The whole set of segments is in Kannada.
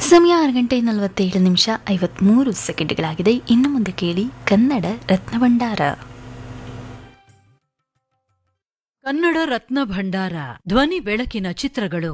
ಸಮಯ ಆರು ಗಂಟೆ ನಲವತ್ತೇಳು ನಿಮಿಷ ಐವತ್ಮೂರು ಸೆಕೆಂಡ್ಗಳಾಗಿದೆ ಇನ್ನು ಮುಂದೆ ಕೇಳಿ ಕನ್ನಡ ರತ್ನಭಂಡಾರ ಕನ್ನಡ ರತ್ನ ಭಂಡಾರ ಧ್ವನಿ ಬೆಳಕಿನ ಚಿತ್ರಗಳು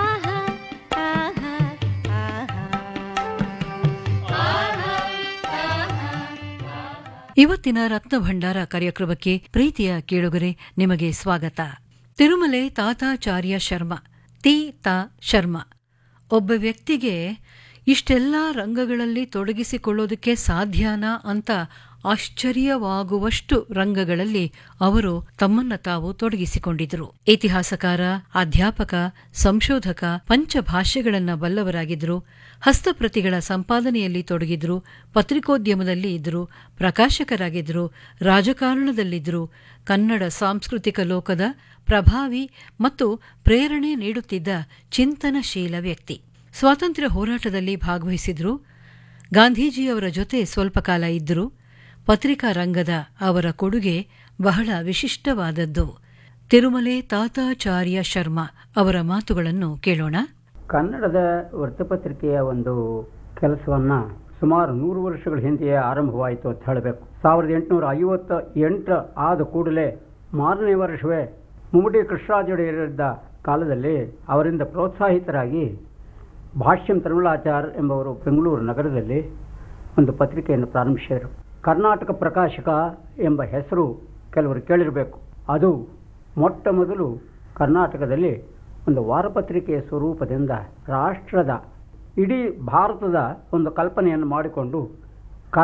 ಇವತ್ತಿನ ರತ್ನ ಭಂಡಾರ ಕಾರ್ಯಕ್ರಮಕ್ಕೆ ಪ್ರೀತಿಯ ಕೇಳುಗರೆ ನಿಮಗೆ ಸ್ವಾಗತ ತಿರುಮಲೆ ತಾತಾಚಾರ್ಯ ಶರ್ಮ ತಿ ತಾ ಶರ್ಮ ಒಬ್ಬ ವ್ಯಕ್ತಿಗೆ ಇಷ್ಟೆಲ್ಲ ರಂಗಗಳಲ್ಲಿ ತೊಡಗಿಸಿಕೊಳ್ಳೋದಕ್ಕೆ ಸಾಧ್ಯನಾ ಅಂತ ಆಶ್ಚರ್ಯವಾಗುವಷ್ಟು ರಂಗಗಳಲ್ಲಿ ಅವರು ತಮ್ಮನ್ನ ತಾವು ತೊಡಗಿಸಿಕೊಂಡಿದ್ರು ಇತಿಹಾಸಕಾರ ಅಧ್ಯಾಪಕ ಸಂಶೋಧಕ ಪಂಚಭಾಷೆಗಳನ್ನ ಬಲ್ಲವರಾಗಿದ್ರು ಹಸ್ತಪ್ರತಿಗಳ ಸಂಪಾದನೆಯಲ್ಲಿ ತೊಡಗಿದ್ರು ಪತ್ರಿಕೋದ್ಯಮದಲ್ಲಿ ಇದ್ರು ಪ್ರಕಾಶಕರಾಗಿದ್ರು ರಾಜಕಾರಣದಲ್ಲಿದ್ರು ಕನ್ನಡ ಸಾಂಸ್ಕೃತಿಕ ಲೋಕದ ಪ್ರಭಾವಿ ಮತ್ತು ಪ್ರೇರಣೆ ನೀಡುತ್ತಿದ್ದ ಚಿಂತನಶೀಲ ವ್ಯಕ್ತಿ ಸ್ವಾತಂತ್ರ್ಯ ಹೋರಾಟದಲ್ಲಿ ಭಾಗವಹಿಸಿದ್ರು ಗಾಂಧೀಜಿಯವರ ಜೊತೆ ಸ್ವಲ್ಪ ಕಾಲ ಇದ್ದರು ಪತ್ರಿಕಾ ರಂಗದ ಅವರ ಕೊಡುಗೆ ಬಹಳ ವಿಶಿಷ್ಟವಾದದ್ದು ತಿರುಮಲೆ ತಾತಾಚಾರ್ಯ ಶರ್ಮಾ ಅವರ ಮಾತುಗಳನ್ನು ಕೇಳೋಣ ಕನ್ನಡದ ವೃತ್ತಪತ್ರಿಕೆಯ ಒಂದು ಕೆಲಸವನ್ನು ಸುಮಾರು ನೂರು ವರ್ಷಗಳ ಹಿಂದೆಯೇ ಆರಂಭವಾಯಿತು ಅಂತ ಹೇಳಬೇಕು ಸಾವಿರದ ಎಂಟುನೂರ ಐವತ್ತ ಎಂಟು ಆದ ಕೂಡಲೇ ಮಾರನೇ ವರ್ಷವೇ ಮುಮ್ಮಡಿ ಕೃಷ್ಣರಾಜೊಡೆಯರಿದ್ದ ಕಾಲದಲ್ಲಿ ಅವರಿಂದ ಪ್ರೋತ್ಸಾಹಿತರಾಗಿ ಭಾಷ್ಯಂ ತಿರುಮಲಾಚಾರ್ ಎಂಬವರು ಬೆಂಗಳೂರು ನಗರದಲ್ಲಿ ಒಂದು ಪತ್ರಿಕೆಯನ್ನು ಪ್ರಾರಂಭಿಸಿದರು ಕರ್ನಾಟಕ ಪ್ರಕಾಶಕ ಎಂಬ ಹೆಸರು ಕೆಲವರು ಕೇಳಿರಬೇಕು ಅದು ಮೊಟ್ಟ ಮೊದಲು ಕರ್ನಾಟಕದಲ್ಲಿ ಒಂದು ವಾರಪತ್ರಿಕೆಯ ಸ್ವರೂಪದಿಂದ ರಾಷ್ಟ್ರದ ಇಡೀ ಭಾರತದ ಒಂದು ಕಲ್ಪನೆಯನ್ನು ಮಾಡಿಕೊಂಡು